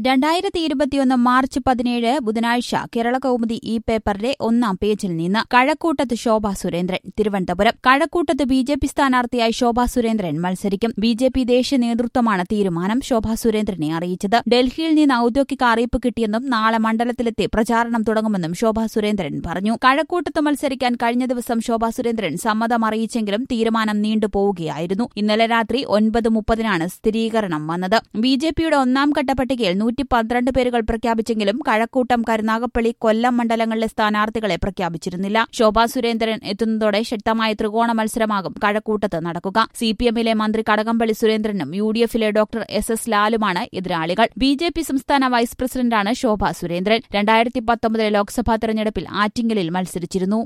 രണ്ടായിരത്തി ഇരുപത്തിയൊന്ന് മാർച്ച് പതിനേഴ് ബുധനാഴ്ച കേരള കൗമുദി ഈ പേപ്പറിന്റെ ഒന്നാം പേജിൽ നിന്ന് കഴക്കൂട്ടത്ത് ശോഭാ സുരേന്ദ്രൻ തിരുവനന്തപുരം കഴക്കൂട്ടത്ത് ബി ജെ പി സ്ഥാനാർത്ഥിയായി ശോഭാ സുരേന്ദ്രൻ മത്സരിക്കും ബി ജെ പി ദേശീയ നേതൃത്വമാണ് തീരുമാനം ശോഭാ സുരേന്ദ്രനെ അറിയിച്ചത് ഡൽഹിയിൽ നിന്ന് ഔദ്യോഗിക അറിയിപ്പ് കിട്ടിയെന്നും നാളെ മണ്ഡലത്തിലെത്തി പ്രചാരണം തുടങ്ങുമെന്നും ശോഭാ സുരേന്ദ്രൻ പറഞ്ഞു കഴക്കൂട്ടത്ത് മത്സരിക്കാൻ കഴിഞ്ഞ ദിവസം ശോഭാ സുരേന്ദ്രൻ സമ്മതം അറിയിച്ചെങ്കിലും തീരുമാനം നീണ്ടുപോവുകയായിരുന്നു ഇന്നലെ രാത്രി ഒൻപത് മുപ്പതിനാണ് സ്ഥിരീകരണം വന്നത് ബി ജെ പിയുടെ ഒന്നാം ഘട്ട പട്ടികയിൽ നൂറ്റി പന്ത്രണ്ട് പേരുകൾ പ്രഖ്യാപിച്ചെങ്കിലും കഴക്കൂട്ടം കരുനാഗപ്പള്ളി കൊല്ലം മണ്ഡലങ്ങളിലെ സ്ഥാനാർത്ഥികളെ പ്രഖ്യാപിച്ചിരുന്നില്ല ശോഭാ സുരേന്ദ്രൻ എത്തുന്നതോടെ ശക്തമായ ത്രികോണ മത്സരമാകും കഴക്കൂട്ടത്ത് നടക്കുക സി പി എമ്മിലെ മന്ത്രി കടകംപള്ളി സുരേന്ദ്രനും യു ഡി എഫിലെ ഡോക്ടർ എസ് എസ് ലാലുമാണ് എതിരാളികൾ ബി ജെ പി സംസ്ഥാന വൈസ് പ്രസിഡന്റാണ് ശോഭാ സുരേന്ദ്രൻ രണ്ടായിരത്തി പത്തൊമ്പതിലെ ലോക്സഭാ തെരഞ്ഞെടുപ്പിൽ ആറ്റിങ്ങലിൽ മത്സരിച്ചിരുന്നു